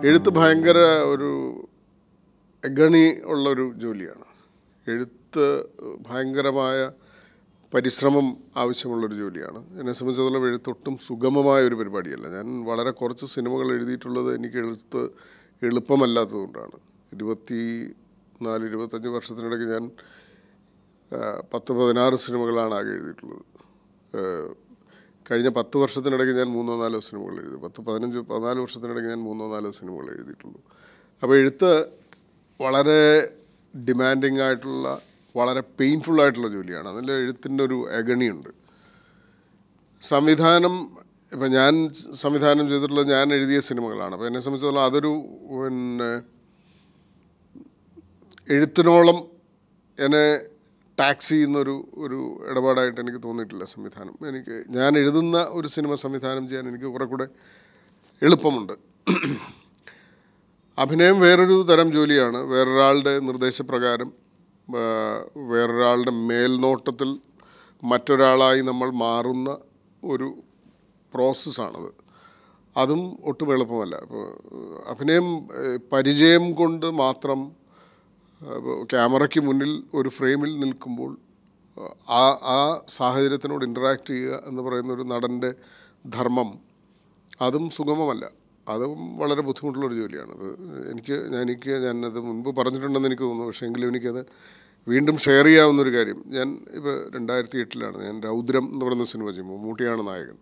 എഴുത്ത് ഭയങ്കര ഒരു ഗണി ഉള്ളൊരു ജോലിയാണ് എഴുത്ത് ഭയങ്കരമായ പരിശ്രമം ആവശ്യമുള്ളൊരു ജോലിയാണ് എന്നെ സംബന്ധിച്ചിടത്തോളം എഴുത്തൊട്ടും സുഗമമായ ഒരു പരിപാടിയല്ല ഞാൻ വളരെ കുറച്ച് സിനിമകൾ എഴുതിയിട്ടുള്ളത് എനിക്ക് എഴുത്ത് എളുപ്പമല്ലാത്തതുകൊണ്ടാണ് ഇരുപത്തി നാല് ഇരുപത്തഞ്ച് വർഷത്തിനിടയ്ക്ക് ഞാൻ ആ, പത്ത് പതിനാറ് സിനിമകളാണ് ആകെ എഴുതിയിട്ടുള്ളത് ആ, കഴിഞ്ഞ പത്ത് വർഷത്തിനിടയ്ക്ക് ഞാൻ മൂന്നോ നാലോ സിനിമകൾ എഴുതി പത്ത് പതിനഞ്ച് പതിനാല് വർഷത്തിനിടയ്ക്ക് ഞാൻ മൂന്നോ നാലോ സിനിമകൾ എഴുതിയിട്ടുള്ളൂ അപ്പോൾ എഴുത്ത് വളരെ ഡിമാൻഡിങ് ആയിട്ടുള്ള വളരെ പെയിൻഫുൾ ആയിട്ടുള്ള ജോലിയാണ് അതിൽ എഴുത്തിൻ്റെ ഒരു അഗണിയുണ്ട് സംവിധാനം ഇപ്പം ഞാൻ സംവിധാനം ചെയ്തിട്ടുള്ളത് ഞാൻ എഴുതിയ സിനിമകളാണ് അപ്പോൾ എന്നെ സംബന്ധിച്ചിടത്തോളം അതൊരു പിന്നെ എഴുത്തിനോളം എന്നെ ടാക്സ് ചെയ്യുന്നൊരു ഒരു ഇടപാടായിട്ട് എനിക്ക് തോന്നിയിട്ടില്ല സംവിധാനം എനിക്ക് ഞാൻ എഴുതുന്ന ഒരു സിനിമ സംവിധാനം ചെയ്യാൻ എനിക്ക് കുറെ കൂടെ എളുപ്പമുണ്ട് അഭിനയം വേറൊരു തരം ജോലിയാണ് വേറൊരാളുടെ നിർദ്ദേശപ്രകാരം ആ, വേറൊരാളുടെ മേൽനോട്ടത്തിൽ മറ്റൊരാളായി നമ്മൾ മാറുന്ന ഒരു പ്രോസസ്സാണത് അതും ഒട്ടും എളുപ്പമല്ല ഇപ്പോൾ അഭിനയം ഏഹ്, പരിചയം കൊണ്ട് മാത്രം അപ്പോൾ ക്യാമറയ്ക്ക് മുന്നിൽ ഒരു ഫ്രെയിമിൽ നിൽക്കുമ്പോൾ ആ ആ സാഹചര്യത്തിനോട് ഇൻറ്ററാക്ട് ചെയ്യുക എന്ന് പറയുന്ന ഒരു നടൻ്റെ ധർമ്മം അതും സുഗമമല്ല അതും വളരെ ബുദ്ധിമുട്ടുള്ളൊരു ജോലിയാണ് അത് എനിക്ക് ഞാൻ എനിക്ക് ഞാനത് മുൻപ് പറഞ്ഞിട്ടുണ്ടെന്ന് എനിക്ക് തോന്നുന്നു പക്ഷേ എങ്കിലും എനിക്കത് വീണ്ടും ഷെയർ ചെയ്യാവുന്നൊരു കാര്യം ഞാൻ ഇപ്പോൾ രണ്ടായിരത്തി എട്ടിലാണ് ഞാൻ രൗദ്രം എന്ന് പറയുന്ന സിനിമ ചെയ്യുമ്പോൾ മമ്മൂട്ടിയാണ് നായകൻ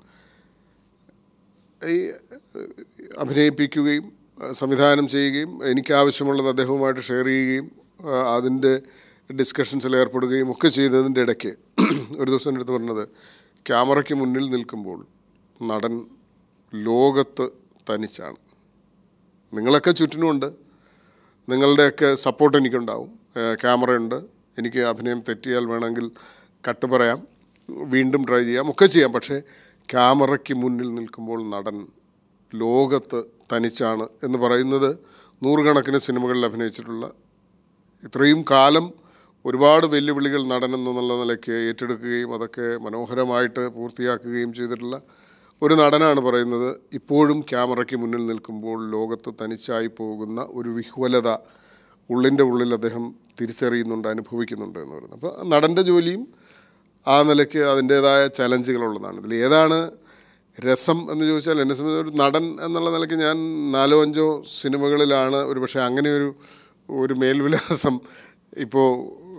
ഈ ഏഹ്, അഭിനയിപ്പിക്കുകയും അഹ് സംവിധാനം ചെയ്യുകയും എനിക്ക് ആവശ്യമുള്ളത് അദ്ദേഹവുമായിട്ട് ഷെയർ ചെയ്യുകയും ആഹ് അതിൻ്റെ ഡിസ്കഷൻസിൽ ഏർപ്പെടുകയും ഒക്കെ ചെയ്തതിൻ്റെ ഇടയ്ക്ക് ഒരു ദിവസം എൻ്റെ അടുത്ത് പറഞ്ഞത് ക്യാമറയ്ക്ക് മുന്നിൽ നിൽക്കുമ്പോൾ നടൻ ലോകത്ത് തനിച്ചാണ് നിങ്ങളൊക്കെ ചുറ്റിനുമുണ്ട് നിങ്ങളുടെയൊക്കെ സപ്പോർട്ട് എനിക്കുണ്ടാവും ഏഹ് ക്യാമറയുണ്ട് എനിക്ക് അഭിനയം തെറ്റിയാൽ വേണമെങ്കിൽ കട്ട് പറയാം വീണ്ടും ട്രൈ ചെയ്യാം ഒക്കെ ചെയ്യാം പക്ഷേ ക്യാമറയ്ക്ക് മുന്നിൽ നിൽക്കുമ്പോൾ നടൻ ലോകത്ത് തനിച്ചാണ് എന്ന് പറയുന്നത് നൂറുകണക്കിന് സിനിമകളിൽ അഭിനയിച്ചിട്ടുള്ള ഇത്രയും കാലം ഒരുപാട് വെല്ലുവിളികൾ നടൻ എന്നുള്ള നിലയ്ക്ക് ഏറ്റെടുക്കുകയും അതൊക്കെ മനോഹരമായിട്ട് പൂർത്തിയാക്കുകയും ചെയ്തിട്ടുള്ള ഒരു നടനാണ് പറയുന്നത് ഇപ്പോഴും ക്യാമറയ്ക്ക് മുന്നിൽ നിൽക്കുമ്പോൾ ലോകത്ത് തനിച്ചായി പോകുന്ന ഒരു വിഹ്വലത ഉള്ളിൻ്റെ ഉള്ളിൽ അദ്ദേഹം തിരിച്ചറിയുന്നുണ്ട് അനുഭവിക്കുന്നുണ്ട് എന്ന് പറയുന്നത് അപ്പോൾ നടൻ്റെ ജോലിയും ആ നിലയ്ക്ക് അതിൻ്റേതായ ചലഞ്ചുകളുള്ളതാണ് ഇതിൽ ഏതാണ് രസം എന്ന് ചോദിച്ചാൽ എന്നെ സംബന്ധിച്ച് ഒരു നടൻ എന്നുള്ള നിലയ്ക്ക് ഞാൻ നാലോ അഞ്ചോ സിനിമകളിലാണ് ഒരു പക്ഷേ അങ്ങനെ ഒരു ഒരു മേൽവിലാസം ഇപ്പോൾ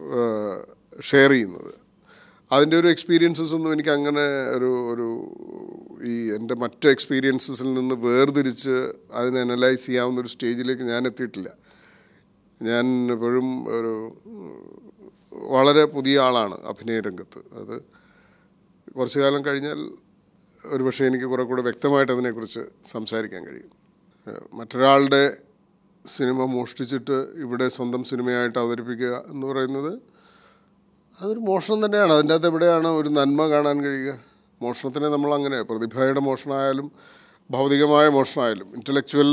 ഷെയർ ചെയ്യുന്നത് അതിൻ്റെ ഒരു എക്സ്പീരിയൻസസ് ഒന്നും എനിക്ക് അങ്ങനെ ഒരു ഒരു ഈ എൻ്റെ മറ്റ് എക്സ്പീരിയൻസസിൽ നിന്ന് വേർതിരിച്ച് അതിനെ അനലൈസ് ചെയ്യാവുന്ന ഒരു സ്റ്റേജിലേക്ക് ഞാൻ എത്തിയിട്ടില്ല ഞാൻ എപ്പോഴും ഒരു വളരെ പുതിയ ആളാണ് അഭിനയ രംഗത്ത് അത് കുറച്ചു കാലം കഴിഞ്ഞാൽ ഒരുപക്ഷെ എനിക്ക് കുറെ കൂടെ വ്യക്തമായിട്ട് അതിനെക്കുറിച്ച് സംസാരിക്കാൻ കഴിയും ഏഹ് മറ്റൊരാളുടെ സിനിമ മോഷ്ടിച്ചിട്ട് ഇവിടെ സ്വന്തം സിനിമയായിട്ട് അവതരിപ്പിക്കുക എന്ന് പറയുന്നത് അതൊരു മോഷണം തന്നെയാണ് അതിൻ്റെ അകത്ത് എവിടെയാണ് ഒരു നന്മ കാണാൻ കഴിയുക മോഷണത്തിനെ നമ്മൾ അങ്ങനെ പ്രതിഭയുടെ മോഷണമായാലും ഭൗതികമായ മോഷണമായാലും ഇൻ്റലക്ച്വൽ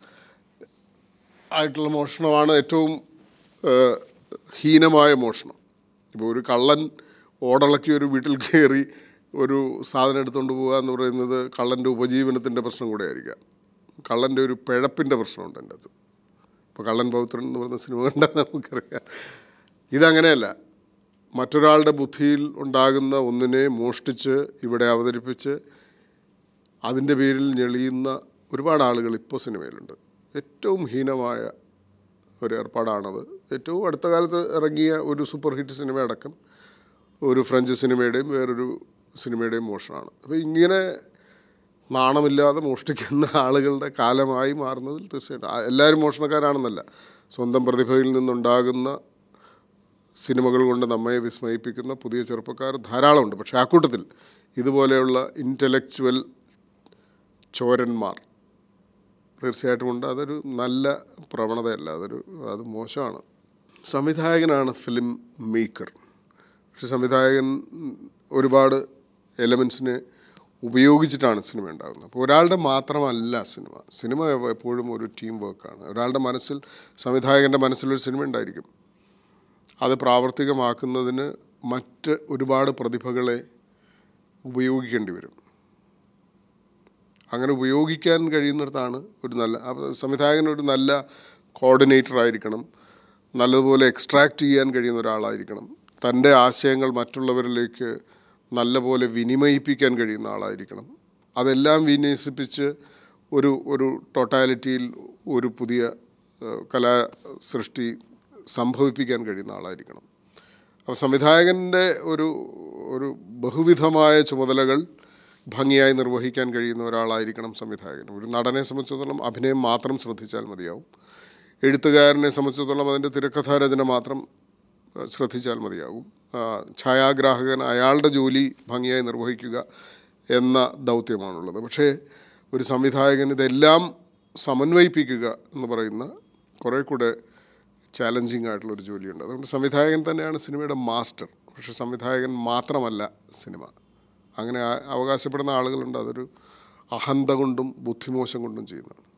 ആയിട്ടുള്ള മോഷണമാണ് ഏറ്റവും ഏഹ്, ഹീനമായ മോഷണം ഇപ്പോൾ ഒരു കള്ളൻ ഓടളക്കി ഒരു വീട്ടിൽ കയറി ഒരു സാധനം എടുത്തുകൊണ്ട് പോകുക എന്ന് പറയുന്നത് കള്ളൻ്റെ ഉപജീവനത്തിൻ്റെ പ്രശ്നം കൂടെ ആയിരിക്കാം കള്ളൻ്റെ ഒരു പിഴപ്പിൻ്റെ പ്രശ്നമുണ്ട് എൻ്റെ അകത്ത് ഇപ്പോൾ കള്ളൻ പൗത്രൻ എന്ന് പറയുന്ന സിനിമ കണ്ടാൽ നമുക്കറിയാം ഇതങ്ങനെയല്ല മറ്റൊരാളുടെ ബുദ്ധിയിൽ ഉണ്ടാകുന്ന ഒന്നിനെ മോഷ്ടിച്ച് ഇവിടെ അവതരിപ്പിച്ച് അതിൻ്റെ പേരിൽ ഞെളിയുന്ന ഒരുപാട് ആളുകൾ ഇപ്പോൾ സിനിമയിലുണ്ട് ഏറ്റവും ഹീനമായ ഒരു ഏർപ്പാടാണത് ഏറ്റവും അടുത്ത കാലത്ത് ഇറങ്ങിയ ഒരു സൂപ്പർ ഹിറ്റ് സിനിമ അടക്കം ഒരു ഫ്രഞ്ച് സിനിമയുടെയും വേറൊരു സിനിമയുടെയും മോഷണമാണ് അപ്പോൾ ഇങ്ങനെ നാണമില്ലാതെ മോഷ്ടിക്കുന്ന ആളുകളുടെ കാലമായി മാറുന്നതിൽ തീർച്ചയായിട്ടും ആ- എല്ലാവരും മോഷണക്കാരാണെന്നല്ല സ്വന്തം പ്രതിഭയിൽ നിന്നുണ്ടാകുന്ന സിനിമകൾ കൊണ്ട് നമ്മെ വിസ്മയിപ്പിക്കുന്ന പുതിയ ചെറുപ്പക്കാർ ധാരാളമുണ്ട് പക്ഷേ ആ കൂട്ടത്തിൽ ഇതുപോലെയുള്ള ഇൻ്റലക്ച്വൽ ചോരന്മാർ തീർച്ചയായിട്ടും ഉണ്ട് അതൊരു നല്ല പ്രവണതയല്ല അതൊരു അത് മോശമാണ് സംവിധായകനാണ് ഫിലിം മേക്കർ പക്ഷെ സംവിധായകൻ ഒരുപാട് എലമെൻസിനെ ഉപയോഗിച്ചിട്ടാണ് സിനിമ ഉണ്ടാകുന്നത് അപ്പോൾ ഒരാളുടെ മാത്രമല്ല സിനിമ സിനിമ എപ്പോഴും ഒരു ടീം വർക്കാണ് ഒരാളുടെ മനസ്സിൽ സംവിധായകൻ്റെ മനസ്സിലൊരു സിനിമ ഉണ്ടായിരിക്കും അത് പ്രാവർത്തികമാക്കുന്നതിന് മറ്റ് ഒരുപാട് പ്രതിഭകളെ ഉപയോഗിക്കേണ്ടി വരും അങ്ങനെ ഉപയോഗിക്കാൻ കഴിയുന്നിടത്താണ് ഒരു നല്ല അപ്പോൾ സംവിധായകൻ ഒരു നല്ല കോർഡിനേറ്റർ ആയിരിക്കണം നല്ലതുപോലെ എക്സ്ട്രാക്റ്റ് ചെയ്യാൻ കഴിയുന്ന ഒരാളായിരിക്കണം തൻ്റെ ആശയങ്ങൾ മറ്റുള്ളവരിലേക്ക് നല്ലപോലെ വിനിമയിപ്പിക്കാൻ കഴിയുന്ന ആളായിരിക്കണം അതെല്ലാം വിന്യസിപ്പിച്ച് ഒരു ഒരു ടോട്ടാലിറ്റിയിൽ ഒരു പുതിയ ഏഹ്, കലാ സൃഷ്ടി സംഭവിപ്പിക്കാൻ കഴിയുന്ന ആളായിരിക്കണം അപ്പോൾ സംവിധായകൻ്റെ ഒരു ഒരു ബഹുവിധമായ ചുമതലകൾ ഭംഗിയായി നിർവഹിക്കാൻ കഴിയുന്ന ഒരാളായിരിക്കണം സംവിധായകൻ ഒരു നടനെ സംബന്ധിച്ചിടത്തോളം അഭിനയം മാത്രം ശ്രദ്ധിച്ചാൽ മതിയാവും എഴുത്തുകാരനെ സംബന്ധിച്ചിടത്തോളം അതിൻ്റെ തിരക്കഥാരചന മാത്രം ആ, ശ്രദ്ധിച്ചാൽ മതിയാകും ആ, ഛായാഗ്രാഹകൻ അയാളുടെ ജോലി ഭംഗിയായി നിർവഹിക്കുക എന്ന ദൗത്യമാണുള്ളത് പക്ഷേ ഒരു സംവിധായകൻ ഇതെല്ലാം സമന്വയിപ്പിക്കുക എന്ന് പറയുന്ന കുറേ കൂടെ ചാലഞ്ചിങ് ആയിട്ടുള്ളൊരു ജോലിയുണ്ട് അതുകൊണ്ട് സംവിധായകൻ തന്നെയാണ് സിനിമയുടെ മാസ്റ്റർ പക്ഷേ സംവിധായകൻ മാത്രമല്ല സിനിമ അങ്ങനെ ആ- അവകാശപ്പെടുന്ന ആളുകളുണ്ട് അതൊരു അഹന്ത കൊണ്ടും ബുദ്ധിമോശം കൊണ്ടും ചെയ്യുന്നതാണ്